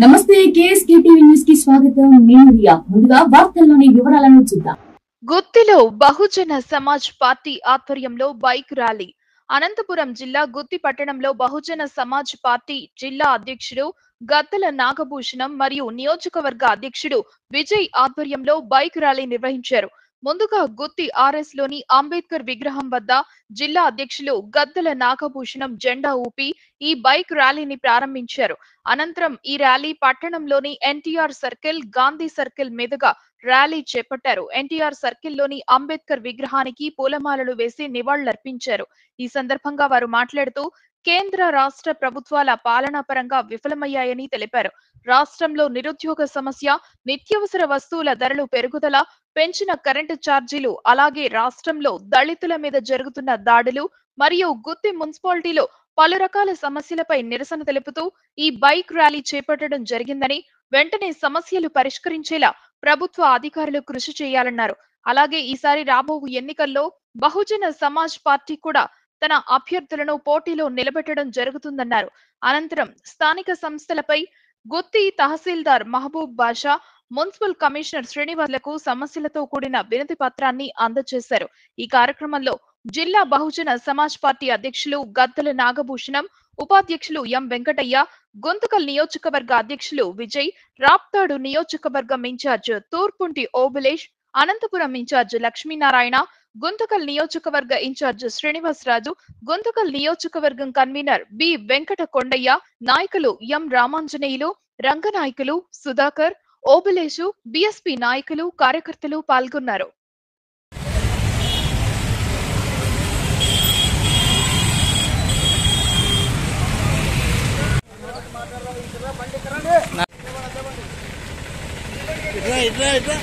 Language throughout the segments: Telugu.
నమస్తే కేఎస్కే టీవీ న్యూస్ కి స్వాగతం నేను రియా ముందుగా వార్తల్లోని వివరాలను చూద్దాం గుత్తిలో బహుజన సమాజ్ పార్టీ ఆధ్వర్యంలో బైక్ ర్యాలీ అనంతపురం జిల్లా గుత్తి పట్టణంలో బహుజన సమాజ్ పార్టీ జిల్లా అధ్యక్షుడు గద్దల నాగభూషణం మరియు నియోజకవర్గ అధ్యక్షుడు విజయ్ ఆధ్వర్యంలో బైక్ ర్యాలీ నిర్వహించారు ముందుగా గుత్తి ఆర్ఎస్ లోని అంబేద్కర్ విగ్రహం వద్ద జిల్లా అధ్యక్షులు గద్దల నాగభూషణం జెండా ఊపి ఈ బైక్ ర్యాలీని ప్రారంభించారు అనంతరం ఈ ర్యాలీ పట్టణంలోని ఎన్టీఆర్ సర్కిల్ గాంధీ సర్కిల్ మీదుగా ర్యాలీ చేపట్టారు ఎన్టీఆర్ సర్కిల్ లోని అంబేద్కర్ విగ్రహానికి పూలమాలలు వేసి నివాళులర్పించారు ఈ సందర్భంగా వారు మాట్లాడుతూ కేంద్ర రాష్ట్ర ప్రభుత్వాల పాలనా పరంగా విఫలమయ్యాయని తెలిపారు రాష్ట్రంలో నిరుద్యోగ సమస్య నిత్యావసర వస్తువుల ధరలు పెరుగుదల పెంచిన కరెంటు ఛార్జీలు అలాగే రాష్ట్రంలో దళితుల మీద జరుగుతున్న దాడులు మరియు గుత్తి మున్సిపాలిటీలో పలు రకాల సమస్యలపై నిరసన తెలుపుతూ ఈ బైక్ ర్యాలీ చేపట్టడం జరిగిందని వెంటనే సమస్యలు పరిష్కరించేలా ప్రభుత్వ అధికారులు కృషి చేయాలన్నారు అలాగే ఈసారి రాబో ఎన్నికల్లో బహుజన సమాజ్ పార్టీ కూడా తన అభ్యర్థులను పోటీలో నిలబెట్టడం జరుగుతుందన్నారు అనంతరం స్థానిక సంస్థలపై గుత్తి తహసీల్దార్ మహబూబ్ బాషా మున్సిపల్ కమిషనర్ శ్రీనివాసులకు సమస్యలతో కూడిన వినతి పత్రాన్ని అందజేశారు ఈ కార్యక్రమంలో జిల్లా బహుజన సమాజ్ పార్టీ అధ్యక్షులు గద్దల నాగభూషణం ఉపాధ్యక్షులు ఎం వెంకటయ్య గొంతుకల్ నియోజకవర్గ అధ్యక్షులు విజయ్ రాప్తాడు నియోజకవర్గం ఇన్ఛార్జ్ తూర్పుంటి ఓబులేష్ అనంతపురం ఇన్ఛార్జ్ లక్ష్మీనారాయణ గుంతకల్ నియోజకవర్గ ఇన్ఛార్జ్ శ్రీనివాసరాజు గుంతకల్ నియోజకవర్గం కన్వీనర్ బి వెంకట కొండయ్య నాయకులు ఎం రామాంజనేయులు రంగనాయకులు సుధాకర్ ఓబులేషు బిఎస్పి నాయకులు కార్యకర్తలు పాల్గొన్నారు ఇట్లా ఇట్లా ఇట్లా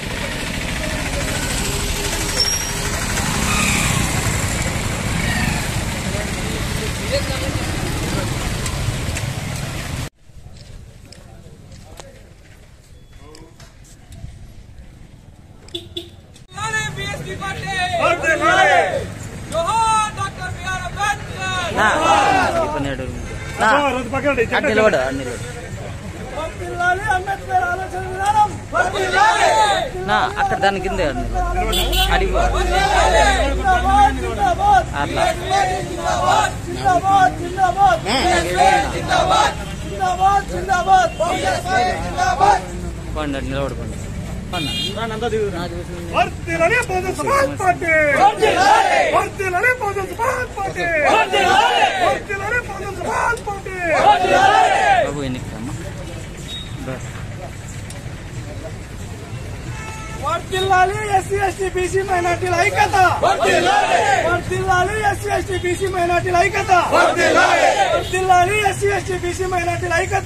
लाले बीएसपी पार्टी ఓకే లాలే जोहार डॉक्टर बी आर अम्बेडकर నా ఇప్పుడు నేడు నా రోజు పక్కన అటు నిలబడు అటు నిలబడు వర్ధిల్లాలి అంబేద్కర్ ఆలోచన విధానం వర్ధిల్లాలి నా అక్కడ దాని కింద అడిగి జిందాబాద్ జిందాబాద్ అట్లా జిందాబాద్ జిందాబాద్ జిందాబాద్ జిందాబాద్ జిందాబాద్ జిందాబాద్ పండి అటు నిలబడుకోండి వర్తిలని బహుజన సమాజ్ పార్టీ వర్తిలని బహుజన సమాజ్ పార్టీ వర్తిలని బహుజన సమాజ్ పార్టీ బాబు ఎన్నికి అమ్మా వర్ధిల్లాలి ఎస్సీ ఎస్టీ బీసీ మైనార్టీల ఐక్యత వర్ధిల్లాలి ఎస్సీ ఎస్టీ బీసీ మైనార్టీల ఐక్యత వర్ధిల్లాలి ఎస్సీ ఎస్టీ బీసీ మైనార్టీల ఐక్యత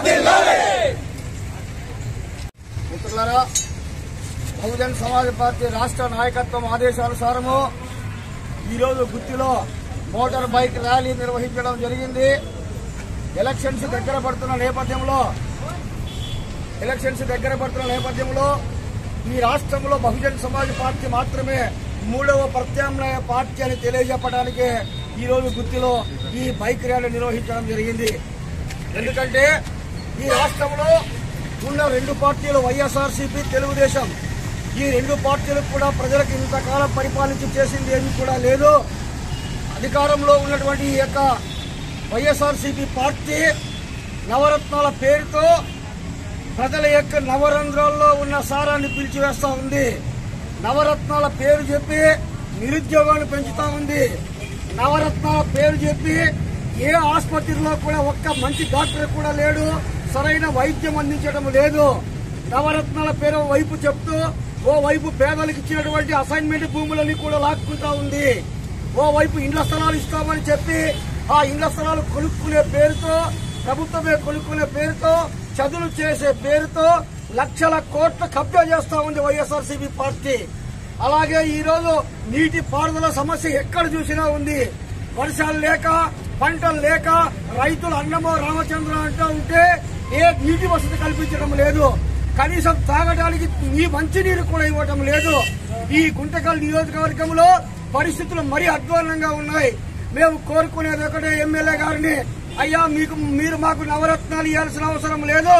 మిత్రులారా బహుజన్ సమాజ్ పార్టీ రాష్ట్ర నాయకత్వం ఆదేశానుసారము ఈరోజు గుత్తిలో మోటార్ బైక్ ర్యాలీ నిర్వహించడం జరిగింది ఎలక్షన్స్ దగ్గర పడుతున్న నేపథ్యంలో ఎలక్షన్స్ దగ్గర పడుతున్న నేపథ్యంలో ఈ రాష్ట్రంలో బహుజన్ సమాజ్ పార్టీ మాత్రమే మూడవ ప్రత్యామ్నాయ పార్టీ అని తెలియజెప్పడానికి ఈరోజు గుత్తిలో ఈ బైక్ ర్యాలీ నిర్వహించడం జరిగింది ఎందుకంటే ఈ రాష్ట్రంలో ఉన్న రెండు పార్టీలు వైఎస్ఆర్సీపీ తెలుగుదేశం ఈ రెండు పార్టీలకు కూడా ప్రజలకు ఇంతకాలం పరిపాలించి చేసింది ఏమీ కూడా లేదు అధికారంలో ఉన్నటువంటి ఈ యొక్క వైఎస్ఆర్సీపీ పార్టీ నవరత్నాల పేరుతో ప్రజల యొక్క నవరంధ్రాల్లో ఉన్న సారాన్ని పిలిచివేస్తా ఉంది నవరత్నాల పేరు చెప్పి నిరుద్యోగాన్ని పెంచుతా ఉంది నవరత్నాల పేరు చెప్పి ఏ ఆసుపత్రిలో కూడా ఒక్క మంచి డాక్టర్ కూడా లేడు సరైన వైద్యం అందించడం లేదు నవరత్నాల పేరు వైపు చెప్తూ ఓ వైపు పేదలకు ఇచ్చినటువంటి అసైన్మెంట్ భూములని కూడా లాక్కుంటా ఉంది ఓ వైపు ఇండ్ల స్థలాలు ఇస్తామని చెప్పి ఆ ఇండ్ల స్థలాలు కొనుక్కునే పేరుతో ప్రభుత్వమే కొనుక్కునే పేరుతో చదువులు చేసే పేరుతో లక్షల కోట్ల కబ్జా చేస్తా ఉంది వైఎస్ఆర్సీపీ పార్టీ అలాగే ఈ రోజు నీటి పారుదల సమస్య ఎక్కడ చూసినా ఉంది వర్షాలు లేక పంటలు లేక రైతులు అన్నమో రామచంద్ర అంటూ ఉంటే ఏ నీటి వసతి కల్పించడం లేదు కనీసం తాగడానికి ఈ మంచినీరు కూడా ఇవ్వటం లేదు ఈ గుంటకల్ నియోజకవర్గంలో పరిస్థితులు మరీ అధ్వానంగా ఉన్నాయి మేము కోరుకునేది ఒకటే ఎమ్మెల్యే గారిని అయ్యా మీకు మీరు మాకు నవరత్నాలు ఇవ్వాల్సిన అవసరం లేదు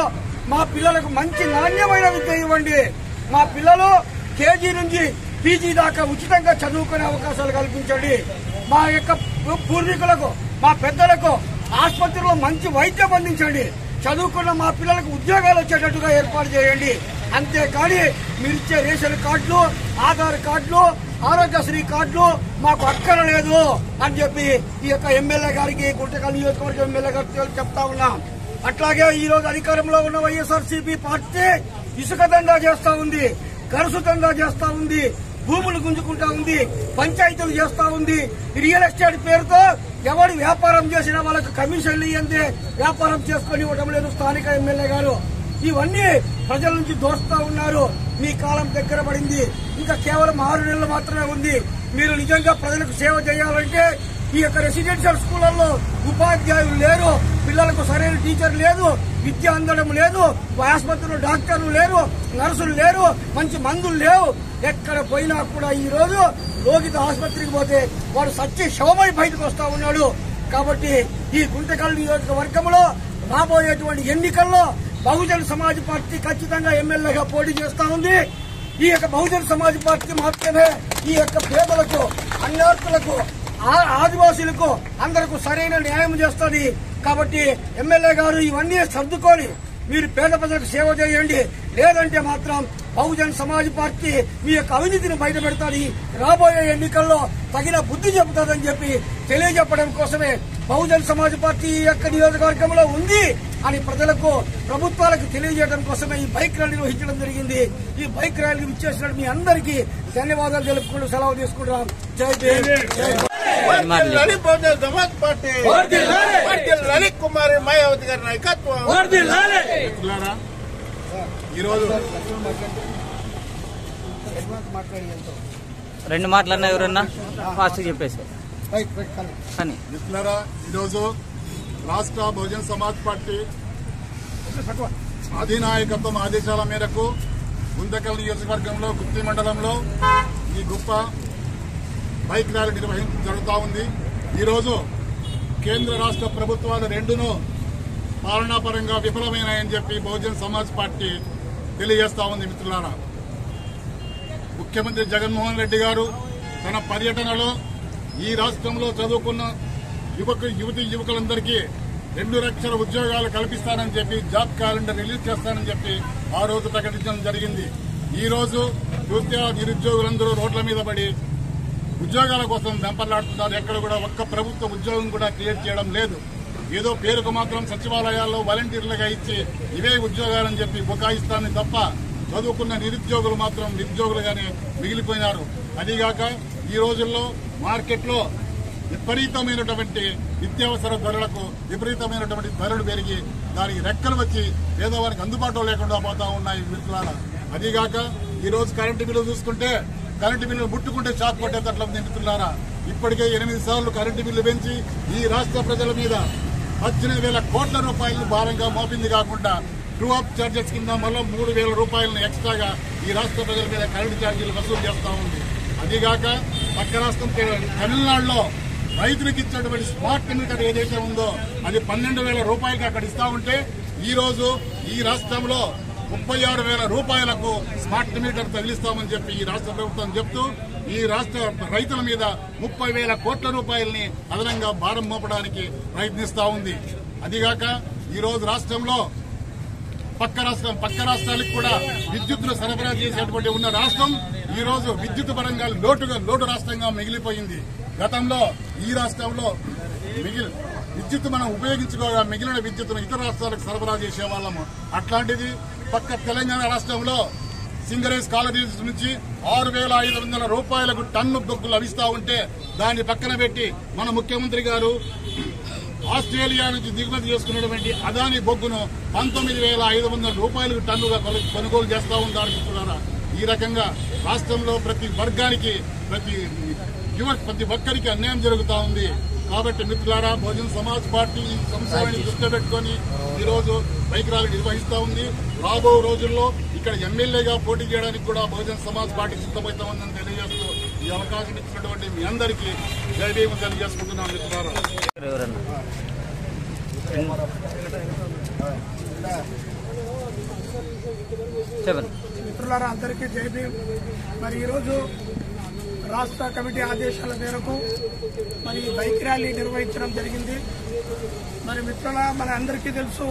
మా పిల్లలకు మంచి నాణ్యమైన విద్య ఇవ్వండి మా పిల్లలు కేజీ నుంచి పీజీ దాకా ఉచితంగా చదువుకునే అవకాశాలు కల్పించండి మా యొక్క పూర్వీకులకు మా పెద్దలకు ఆసుపత్రిలో మంచి వైద్యం అందించండి చదువుకున్న మా పిల్లలకు ఉద్యోగాలు వచ్చేటట్టుగా ఏర్పాటు చేయండి అంతేకాని మీరు ఇచ్చే రేషన్ కార్డులు ఆధార్ కార్డులు ఆరోగ్యశ్రీ కార్డులు మాకు అక్కర లేదు అని చెప్పి ఈ యొక్క ఎమ్మెల్యే గారికి గుంటకల్ నియోజకవర్గం ఎమ్మెల్యే గారికి చెప్తా ఉన్నాం అట్లాగే ఈ రోజు అధికారంలో ఉన్న వైఎస్ఆర్సీపీ పార్టీ ఇసుక దందా చేస్తా ఉంది గరుసు దందా చేస్తా ఉంది భూములు గుంజుకుంటా ఉంది పంచాయతీలు చేస్తా ఉంది రియల్ ఎస్టేట్ పేరుతో ఎవడు వ్యాపారం చేసినా వాళ్ళకు కమిషన్లు ఇయ్యందే వ్యాపారం చేసుకొని ఇవ్వడం లేదు స్థానిక ఎమ్మెల్యే గారు ఇవన్నీ ప్రజల నుంచి దోస్తా ఉన్నారు మీ కాలం దగ్గర పడింది ఇంకా కేవలం ఆరు నెలలు మాత్రమే ఉంది మీరు నిజంగా ప్రజలకు సేవ చేయాలంటే ఈ యొక్క రెసిడెన్షియల్ స్కూళ్లలో ఉపాధ్యాయులు లేరు పిల్లలకు సరైన టీచర్ లేదు విద్య అందడం లేదు ఆసుపత్రిలో డాక్టర్లు లేరు నర్సులు లేరు మంచి మందులు లేవు ఎక్కడ పోయినా కూడా ఈ రోజు రోగిత ఆసుపత్రికి పోతే వాడు సత్య శవమై బయటకు వస్తా ఉన్నాడు కాబట్టి ఈ గుంటకల్ నియోజకవర్గంలో రాబోయేటువంటి ఎన్నికల్లో బహుజన్ సమాజ్ పార్టీ ఖచ్చితంగా ఎమ్మెల్యేగా పోటీ చేస్తా ఉంది ఈ యొక్క బహుజన్ సమాజ్ పార్టీ మాత్రమే ఈ యొక్క పేదలకు అన్యార్థులకు ఆ- ఆదివాసీలకు అందరకు సరైన న్యాయం చేస్తుంది కాబట్టి ఎమ్మెల్యే గారు ఇవన్నీ సర్దుకొని మీరు పేద ప్రజలకు సేవ చేయండి లేదంటే మాత్రం బహుజన్ సమాజ్ పార్టీ మీ యొక్క అవినీతిని బయట పెడతాది రాబోయే ఎన్నికల్లో తగిన బుద్ధి చెబుతాదని చెప్పి తెలియజెప్పడం కోసమే బహుజన్ సమాజ్ పార్టీ ఈ యొక్క నియోజకవర్గంలో ఉంది అని ప్రజలకు ప్రభుత్వాలకు తెలియజేయడం కోసమే ఈ బైక్ ర్యాలీ నిర్వహించడం జరిగింది ఈ బైక్ ర్యాలీ ఇచ్చేసిన మీ అందరికీ ధన్యవాదాలు తెలుపుకుంటూ సెలవు తీసుకుంటాం జై భీమ్ జై భారత్. వర్ధిల్లాలి బహుజన సమాజ్ పార్టీ వర్ధిల్లాలి కుమారి మాయావతి గారి నాయకత్వం మిత్రులారా, ఈరోజు రెండు మాటలన్నా ఎవరన్నా ఫాస్ట్ చెప్పేసి కానీ మిత్రులారా ఈరోజు రాష్ట్ర బహుజన సమాజ్ పార్టీ అధినాయకత్వం ఆదేశాల మేరకు గుంతకల్ నియోజకవర్గంలో గుత్తి మండలంలో ఈ గొప్ప బైక్ ర్యాలీ నిర్వహించడం జరుగుతూ ఉంది ఈరోజు కేంద్ర రాష్ట్ర ప్రభుత్వాలు రెండును పాలనాపరంగా విఫలమైనాయని చెప్పి బహుజన్ సమాజ్ పార్టీ తెలియజేస్తా ఉంది మిత్రులారా ముఖ్యమంత్రి జగన్మోహన్ రెడ్డి గారు తన పర్యటనలో ఈ రాష్ట్రంలో చదువుకున్న యువక యువతి యువకులందరికీ రెండు లక్షల ఉద్యోగాలు కల్పిస్తానని చెప్పి జాబ్ క్యాలెండర్ రిలీజ్ చేస్తానని చెప్పి ఆ రోజు ప్రకటించడం జరిగింది ఈ రోజు చూస్తే ఆ నిరుద్యోగులందరూ రోడ్ల మీద పడి ఉద్యోగాల కోసం వెంపర్లాడుతున్నారు ఎక్కడ కూడా ఒక్క ప్రభుత్వ ఉద్యోగం కూడా క్రియేట్ చేయడం లేదు ఏదో పేరుకు మాత్రం సచివాలయాల్లో వాలంటీర్లుగా ఇచ్చి ఇవే ఉద్యోగాలని చెప్పి బుకాయిస్తానని తప్ప చదువుకున్న నిరుద్యోగులు మాత్రం నిరుద్యోగులుగానే మిగిలిపోయినారు అదిగాక ఈ రోజుల్లో మార్కెట్లో విపరీతమైనటువంటి నిత్యావసర ధరలకు విపరీతమైనటువంటి ధరలు పెరిగి దానికి రెక్కలు వచ్చి పేదవారికి అందుబాటులో లేకుండా పోతా ఉన్నాయి మిత్రులారా అదిగాక ఈ రోజు కరెంటు బిల్లు చూసుకుంటే కరెంటు బిల్లు ముట్టుకుంటే షాక్ పట్టేటట్లు ఉంది మిత్రులారా ఇప్పటికే ఎనిమిది సార్లు కరెంటు బిల్లు పెంచి ఈ రాష్ట్ర ప్రజల మీద పద్దెనిమిది వేల కోట్ల రూపాయలను భారంగా మోపింది కాకుండా ట్రూ అప్ ఛార్జెస్ కింద మళ్ళీ మూడు వేల రూపాయలను ఎక్స్ట్రాగా ఈ రాష్ట్ర ప్రజల మీద కరెంటు ఛార్జీలు వసూలు చేస్తా ఉంది అదిగాక పక్క రాష్ట్రం తె- తమిళనాడులో రైతులకు ఇచ్చేటువంటి స్మార్ట్ మీటర్ ఏదైతే ఉందో అది పన్నెండు వేల రూపాయలకి అక్కడ ఇస్తా ఉంటే ఈ రోజు ఈ రాష్ట్రంలో ముప్పై ఆరు వేల రూపాయలకు స్మార్ట్ మీటర్ తగిలిస్తామని చెప్పి ఈ రాష్ట్ర ప్రభుత్వం చెప్తూ ఈ రాష్ట్ర రైతుల మీద ముప్పై వేల కోట్ల రూపాయలని అదనంగా భారం మోపడానికి ప్రయత్నిస్తా ఉంది అదిగాక ఈ రోజు రాష్ట్రంలో పక్క రాష్ట్రం పక్క రాష్ట్రాలకు కూడా విద్యుత్తును సరఫరా చేసేటువంటి ఉన్న రాష్ట్రం ఈ రోజు విద్యుత్ పరంగా లోటుగా లోటు రాష్ట్రంగా మిగిలిపోయింది గతంలో ఈ రాష్ట్రంలో మిగిలి విద్యుత్ మనం ఉపయోగించుకోగా మిగిలిన విద్యుత్తును ఇతర రాష్ట్రాలకు సరఫరా చేసే వాళ్ళము అట్లాంటిది పక్క తెలంగాణ రాష్ట్రంలో సింగరేజ్ కాలనీస్ నుంచి ఆరు వేల ఐదు వందల రూపాయలకు టన్ను బొగ్గు లభిస్తా ఉంటే దాన్ని పక్కన పెట్టి మన ముఖ్యమంత్రి గారు ఆస్ట్రేలియా నుంచి దిగుమతి చేసుకున్నటువంటి అదాని బొగ్గును పంతొమ్మిది వేల ఐదు వందల రూపాయలకు టన్నుగా కొను- కొనుగోలు చేస్తా ఉన్నారు మిత్రులారా ఈ రకంగా రాష్ట్రంలో ప్రతి వర్గానికి ప్రతి యువ ప్రతి ఒక్కరికి అన్యాయం జరుగుతా ఉంది కాబట్టి మిత్రులారా బహుజన్ సమాజ్ పార్టీ ఈ సంశయాన్ని దృష్టిలో పెట్టుకొని ఈ రోజు బైక్ ర్యాలీ నిర్వహిస్తా ఉంది రాబో రోజుల్లో ఇక్కడ ఎమ్మెల్యేగా పోటీ చేయడానికి కూడా బహుజన్ సమాజ్ పార్టీ సిద్ధమవుతా ఉందని తెలియజేస్తూ ఈ అవకాశం ఇచ్చినటువంటి మీ అందరికీ జై భీమ్ తెలియజేసుకుంటున్నాను మిత్రులారా ఎవరన్నా చెప్పండి మిత్రులారా అందరికీ జై భీమ్ మరి ఈరోజు రాష్ట్ర కమిటీ ఆదేశాల మేరకు మరి ఈ బైక్ ర్యాలీ నిర్వహించడం జరిగింది మరి మిత్రుల మన అందరికీ తెలుసు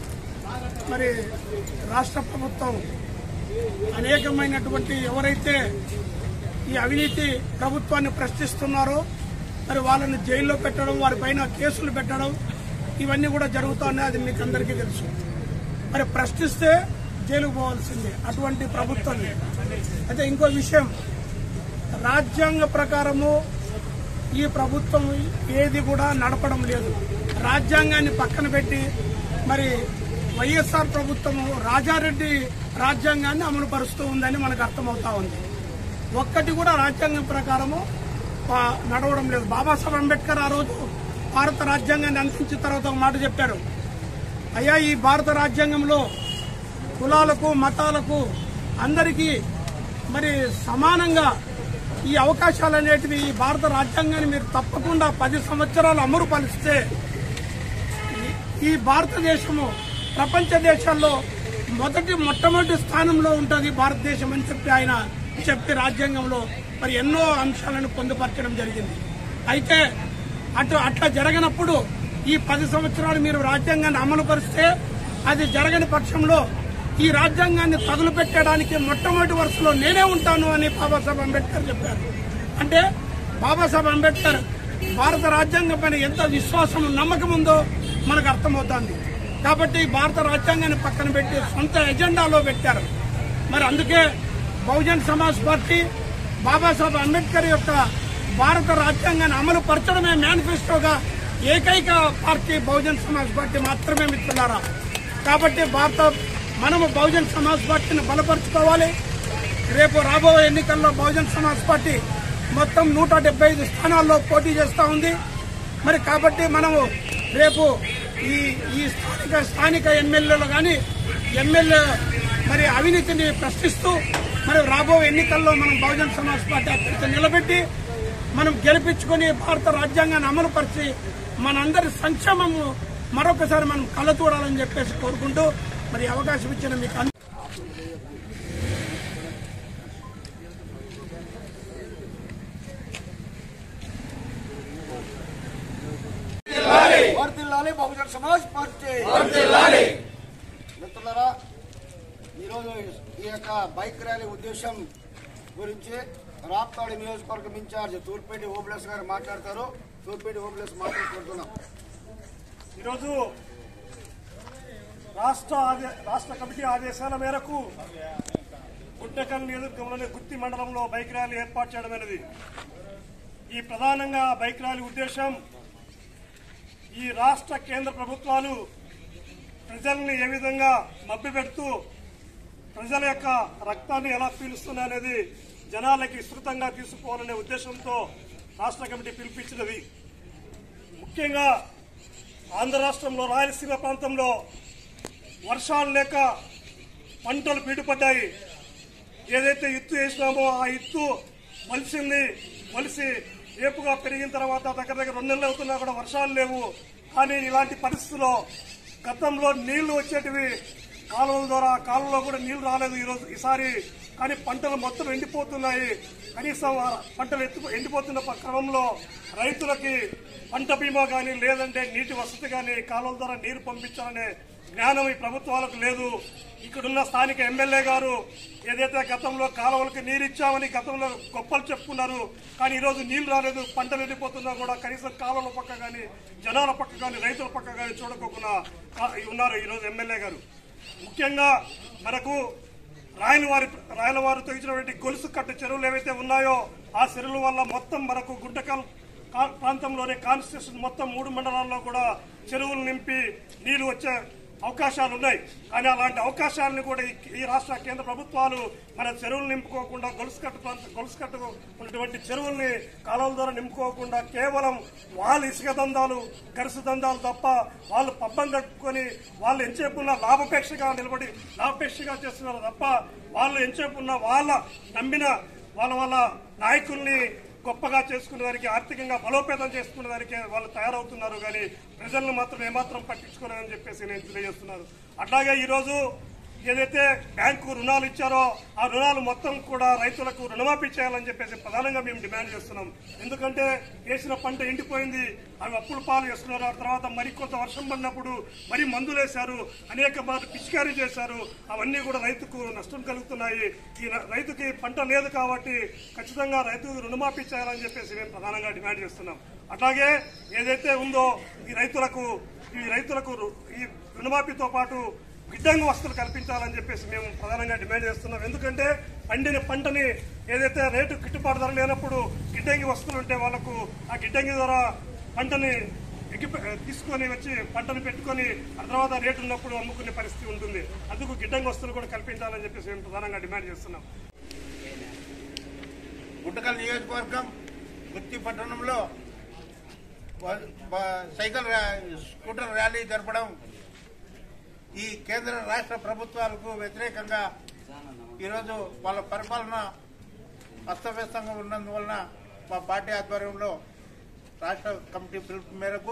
మరి రాష్ట్ర ప్రభుత్వం అనేకమైనటువంటి ఎవరైతే ఈ అవినీతి ప్రభుత్వాన్ని ప్రశ్నిస్తున్నారో మరి వాళ్ళని జైల్లో పెట్టడం వారిపైన కేసులు పెట్టడం ఇవన్నీ కూడా జరుగుతున్నాయి అది మీకు అందరికీ తెలుసు మరి ప్రశ్నిస్తే జైలుకు పోవాల్సిందే అటువంటి ప్రభుత్వాన్ని అయితే ఇంకో విషయం రాజ్యాంగ ప్రకారము ఈ ప్రభుత్వం ఏది కూడా నడపడం లేదు రాజ్యాంగాన్ని పక్కన పెట్టి మరి వైఎస్ఆర్ ప్రభుత్వము రాజారెడ్డి రాజ్యాంగాన్ని అమలు పరుస్తూ ఉందని మనకు అర్థమవుతా ఉంది ఒక్కటి కూడా రాజ్యాంగం ప్రకారము ఆ, నడవడం లేదు బాబాసాహెబ్ అంబేద్కర్ ఆ రోజు భారత రాజ్యాంగాన్ని అందించిన తర్వాత ఒక మాట చెప్పారు అయ్యా ఈ భారత రాజ్యాంగంలో కులాలకు మతాలకు అందరికీ మరి సమానంగా ఈ అవకాశాలు అనేటివి ఈ భారత రాజ్యాంగాన్ని మీరు తప్పకుండా పది సంవత్సరాలు అమలు పరిస్తే ఈ- ఈ భారతదేశము ప్రపంచ దేశాల్లో మొదటి మొట్టమొదటి స్థానంలో ఉంటుంది భారతదేశం అని చెప్పి ఆయన చెప్పి రాజ్యాంగంలో మరి ఎన్నో అంశాలను పొందుపరచడం జరిగింది అయితే అటు అట్లా జరగనప్పుడు ఈ పది సంవత్సరాలు మీరు రాజ్యాంగాన్ని అమలు పరిస్తే అది జరగని పక్షంలో ఈ రాజ్యాంగాన్ని తగులు పెట్టడానికి మొట్టమొదటి వరుసలో నేనే ఉంటాను అని బాబాసాహెబ్ అంబేద్కర్ చెప్పారు అంటే బాబాసాహెబ్ అంబేద్కర్ భారత రాజ్యాంగం పైన ఎంత విశ్వాసం నమ్మకం ఉందో మనకు అర్థమవుతోంది కాబట్టి భారత రాజ్యాంగాన్ని పక్కన పెట్టి సొంత ఎజెండాలో పెట్టారు మరి అందుకే బహుజన్ సమాజ్ పార్టీ బాబాసాహెబ్ అంబేద్కర్ యొక్క భారత రాజ్యాంగాన్ని అమలు పరచడమే మేనిఫెస్టోగా ఏకైక పార్టీ బహుజన్ సమాజ్ పార్టీ మాత్రమే మిత్రులారా కాబట్టి భారత మనము బహుజన్ సమాజ్ పార్టీని బలపరుచుకోవాలి రేపు రాబోయే ఎన్నికల్లో బహుజన్ సమాజ్ పార్టీ మొత్తం నూట డెబ్బై ఐదు స్థానాల్లో పోటీ చేస్తా ఉంది మరి కాబట్టి మనము రేపు ఈ ఈ స్థానిక స్థానిక ఎమ్మెల్యేలు కానీ ఎమ్మెల్యే మరి అవినీతిని ప్రశ్నిస్తూ మరి రాబోయే ఎన్నికల్లో మనం బహుజన్ సమాజ్ పార్టీ అభ్యర్థి నిలబెట్టి మనం గెలిపించుకొని భారత రాజ్యాంగాన్ని అమలుపరిచి మనందరి సంక్షేమము మరొకసారి మనం కళ్ళ చూడాలని చెప్పేసి కోరుకుంటూ మరి ఈ అవకాశం ఇచ్చిన మీకు అందరికీ వర్ధిల్లాలి బహుజన సమాజ్ పార్టీ మిత్రులారా ఈరోజు ఈ యొక్క బైక్ ర్యాలీ ఉద్దేశం గురించి రాప్తాడు నియోజకవర్గం ఇన్ఛార్జ్ తూర్పేటి ఓబులస్ గారు మాట్లాడతారు తూర్పేటి ఓబులస్ మాట్లాడుకుంటున్నాం ఈరోజు రాష్ట్ర ఆదే- రాష్ట్ర కమిటీ ఆదేశాల మేరకు గుంటకల్ నియోజకవర్గంలోని గుత్తి మండలంలో బైక్ ర్యాలీ ఏర్పాటు చేయడం అనేది ఈ ప్రధానంగా బైక్ ర్యాలీ ఉద్దేశం ఈ రాష్ట్ర కేంద్ర ప్రభుత్వాలు ప్రజల్ని ఏ విధంగా మభ్యపెడుతూ ప్రజల యొక్క రక్తాన్ని ఎలా పీలుస్తున్నాయనేది జనాలకి విస్తృతంగా తీసుకోవాలనే ఉద్దేశంతో రాష్ట్ర కమిటీ పిలిపించినది ముఖ్యంగా ఆంధ్ర రాష్ట్రంలో రాయలసీమ ప్రాంతంలో వర్షాలు లేక పంటలు పీడిపడ్డాయి ఏదైతే ఇత్తు వేసినామో ఆ ఇత్తు మలిసింది మలిసి ఏపుగా పెరిగిన తర్వాత దగ్గర దగ్గర రెండు నెలలు అవుతున్నా కూడా వర్షాలు లేవు కానీ ఇలాంటి పరిస్థితుల్లో గతంలో నీళ్లు వచ్చేటివి కాలువల ద్వారా కాలువలో కూడా నీళ్లు రాలేదు ఈరోజు ఈసారి కానీ పంటలు మొత్తం ఎండిపోతున్నాయి కనీసం ఆ పంటలు ఎత్తు ఎండిపోతున్న ప- క్రమంలో రైతులకి పంట బీమా కానీ లేదంటే నీటి వసతి కానీ కాలువల ద్వారా నీరు పంపించాలనే జ్ఞానం ఈ ప్రభుత్వాలకు లేదు ఇక్కడున్న స్థానిక ఎమ్మెల్యే గారు ఏదైతే గతంలో కాలువలకు నీరు ఇచ్చామని గతంలో గొప్పలు చెప్పుకున్నారు కానీ ఈరోజు నీళ్లు రాలేదు పంటలు ఎండిపోతున్నా కూడా కనీసం కాలువల పక్క కానీ జనాల పక్క కానీ రైతుల పక్క కానీ చూడకోకుండా కా- ఉన్నారు ఈరోజు ఎమ్మెల్యే గారు ముఖ్యంగా మనకు రాయల వారి రాయల వారు తొలగించినటువంటి గొలుసు కట్టు చెరువులు ఏవైతే ఉన్నాయో ఆ చెరువుల వల్ల మొత్తం మనకు గుంటకల్ కా- ప్రాంతంలోని కాన్స్టిట్యూషన్ మొత్తం మూడు మండలాల్లో కూడా చెరువులు నింపి నీళ్లు వచ్చే అవకాశాలు ఉన్నాయి కానీ అలాంటి అవకాశాలను కూడా ఈ- ఈ రాష్ట్ర కేంద్ర ప్రభుత్వాలు మన చెరువులు నింపుకోకుండా గొలుసు కట్టు ప్రాంత గొలుసు కట్టు ఉన్నటువంటి చెరువుల్ని కాలువల ద్వారా నింపుకోకుండా కేవలం వాళ్ళ ఇసుక దందాలు గరుసు దందాలు తప్ప వాళ్ళు పబ్బం కట్టుకొని వాళ్ళు ఎంచేపున్న లాభాపేక్షగా నిలబడి లాభాపేక్షగా చేస్తున్నారు తప్ప వాళ్ళు ఎంచేపున్న వాళ్ళ నమ్మిన వాళ్ళ వాళ్ళ నాయకుల్ని గొప్పగా చేసుకునే దానికి ఆర్థికంగా బలోపేతం చేసుకునే దానికి వాళ్ళు తయారవుతున్నారు కానీ ప్రజలను మాత్రం ఏమాత్రం పట్టించుకోలేదని చెప్పేసి నేను తెలియజేస్తున్నాను అట్లాగే ఈరోజు ఏదైతే బ్యాంకు రుణాలు ఇచ్చారో ఆ రుణాలు మొత్తం కూడా రైతులకు రుణమాఫీ చేయాలని చెప్పేసి ప్రధానంగా మేము డిమాండ్ చేస్తున్నాం ఎందుకంటే వేసిన పంట ఎండిపోయింది అవి అప్పులు పాలు చేస్తున్నారు ఆ తర్వాత మరి కొంత వర్షం పడినప్పుడు మరి మందులు వేశారు అనేక మార్లు పిచికారీ చేశారు అవన్నీ కూడా రైతుకు నష్టం కలుగుతున్నాయి ఈ ర- రైతుకి పంట లేదు కాబట్టి ఖచ్చితంగా రైతుకు రుణమాఫీ చేయాలని చెప్పేసి మేము ప్రధానంగా డిమాండ్ చేస్తున్నాం అట్లాగే ఏదైతే ఉందో ఈ రైతులకు ఈ రైతులకు రు- ఈ రుణమాఫీతో పాటు గిడ్డంగి వస్తువులు కల్పించాలని చెప్పేసి మేము ప్రధానంగా డిమాండ్ చేస్తున్నాం ఎందుకంటే పండిన పంటని ఏదైతే రేటు గిట్టుబాటు ధర లేనప్పుడు గిడ్డంగి వస్తువులు ఉంటే వాళ్ళకు ఆ గిడ్డంగి ద్వారా పంటని ఎక్కిప- తీసుకొని వచ్చి పంటను పెట్టుకొని ఆ తర్వాత రేటు ఉన్నప్పుడు అమ్ముకునే పరిస్థితి ఉంటుంది అందుకు గిడ్డంగి వస్తువులు కూడా కల్పించాలని చెప్పేసి మేము ప్రధానంగా డిమాండ్ చేస్తున్నాం గుంటకల్ నియోజకవర్గం గుత్తి పట్టణంలో బ- బ- సైకిల్ ర్యా- స్కూటర్ ర్యాలీ జరపడం ఈ కేంద్ర రాష్ట్ర ప్రభుత్వాలకు వ్యతిరేకంగా ఈరోజు వాళ్ళ పరిపాలన అస్తవ్యస్తంగా ఉన్నందువలన మా పార్టీ ఆధ్వర్యంలో రాష్ట్ర కమిటీ పిలుపు మేరకు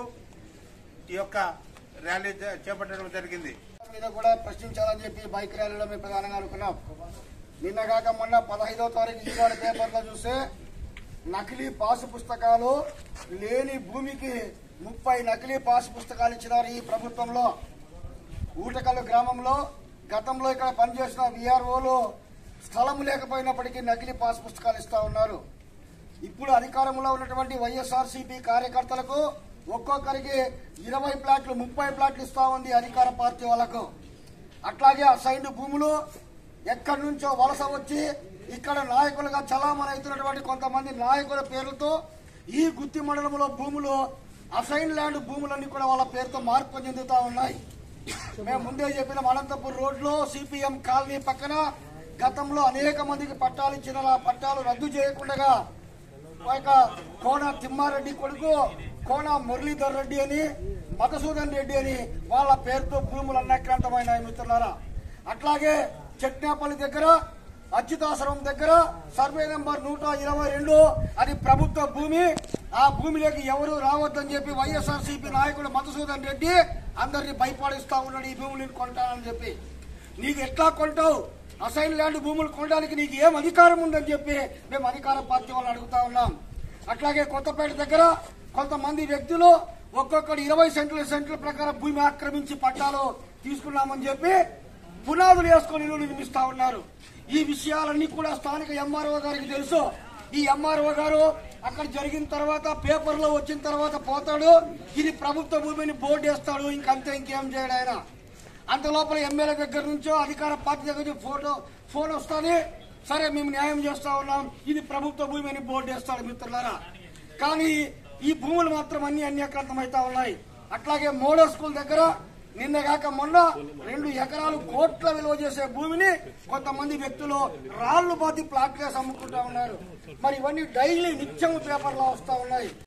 ఈ యొక్క ర్యాలీ చే- చేపట్టడం జరిగింది మీద కూడా ప్రశ్నించాలని చెప్పి బైక్ ర్యాలీలో మేము ప్రధానంగా అనుకున్నాం నిన్న కాక మొన్న పదహైదో తారీఖు ఈనాడు పేపర్లో చూస్తే నకిలీ పాసు పుస్తకాలు లేని భూమికి ముప్పై నకిలీ పాసు పుస్తకాలు ఇచ్చినారు ఈ ప్రభుత్వంలో ఊటకల్లు గ్రామంలో గతంలో ఇక్కడ పనిచేసిన విఆర్ఓలు స్థలం లేకపోయినప్పటికీ నకిలీ పాస్ పుస్తకాలు ఇస్తా ఉన్నారు ఇప్పుడు అధికారంలో ఉన్నటువంటి వైఎస్ఆర్సీపీ కార్యకర్తలకు ఒక్కొక్కరికి ఇరవై ప్లాట్లు ముప్పై ప్లాట్లు ఇస్తా ఉంది అధికార పార్టీ వాళ్ళకు అట్లాగే అసైన్డ్ భూములు ఎక్కడి నుంచో వలస వచ్చి ఇక్కడ నాయకులుగా చలామణి అవుతున్నటువంటి కొంతమంది నాయకుల పేర్లతో ఈ గుత్తి మండలంలో భూములు అసైన్ ల్యాండ్ భూములన్నీ కూడా వాళ్ళ పేరుతో మార్పు చెందుతా ఉన్నాయి మేము ముందే చెప్పిన అనంతపూర్ రోడ్లో సిపిఎం కాలనీ పక్కన గతంలో అనేక మందికి పట్టాలు ఇచ్చిన ఆ పట్టాలు రద్దు చేయకుండా ఒక కోన తిమ్మారెడ్డి కొడుకు కోన మురళీధర్ రెడ్డి అని మధుసూదన్ రెడ్డి అని వాళ్ళ పేరుతో భూములు అన్యాక్రాంతమైనాయి మిత్రులారా అట్లాగే చెట్నాపల్లి దగ్గర అచ్యుతాశ్రమం దగ్గర సర్వే నెంబర్ నూట ఇరవై రెండు అది ప్రభుత్వ భూమి ఆ భూమిలోకి ఎవరు రావద్దని చెప్పి వైఎస్ఆర్సీపీ నాయకుడు మధుసూదన్ రెడ్డి అందరినీ భయపడిస్తా ఉన్నాడు ఈ భూములను కొంటానని చెప్పి నీకు ఎట్లా కొంటావు అసైన్ ల్యాండ్ భూములు కొనడానికి నీకు ఏం అధికారం ఉందని చెప్పి మేము అధికార పార్టీ వాళ్ళని అడుగుతా ఉన్నాం అట్లాగే కొత్తపేట దగ్గర కొంతమంది వ్యక్తులు ఒక్కొక్కడు ఇరవై సెంట్ల సెంట్ల ప్రకారం భూమి ఆక్రమించి పట్టాలు తీసుకున్నామని చెప్పి పునాదులు వేసుకొని ఇల్లు నిర్మిస్తా ఉన్నారు ఈ విషయాలన్నీ కూడా స్థానిక ఎంఆర్ఓ గారికి తెలుసు ఈ ఎంఆర్ఓ గారు అక్కడ జరిగిన తర్వాత పేపర్ లో వచ్చిన తర్వాత పోతాడు ఇది ప్రభుత్వ భూమిని బోర్డు వేస్తాడు ఇంకంతే ఇంకేం చేయడు ఆయన అంత లోపల ఎమ్మెల్యే దగ్గర నుంచో అధికార పార్టీ దగ్గర నుంచి ఫోటో ఫోన్ వస్తుంది సరే మేము న్యాయం చేస్తా ఉన్నాం ఇది ప్రభుత్వ భూమి అని బోర్డు వేస్తాడు మిత్రులారా కానీ ఈ భూములు మాత్రం అన్ని అన్యాక్రాంతం అవుతా ఉన్నాయి అట్లాగే మోడల్ స్కూల్ దగ్గర నిన్న కాక మొన్న రెండు ఎకరాలు కోట్ల విలువ చేసే భూమిని కొంతమంది వ్యక్తులు రాళ్లు బాతి ప్లాట్ వేసి అమ్ముకుంటా ఉన్నారు మరి ఇవన్నీ డైలీ నిత్యం పేపర్లో వస్తా ఉన్నాయి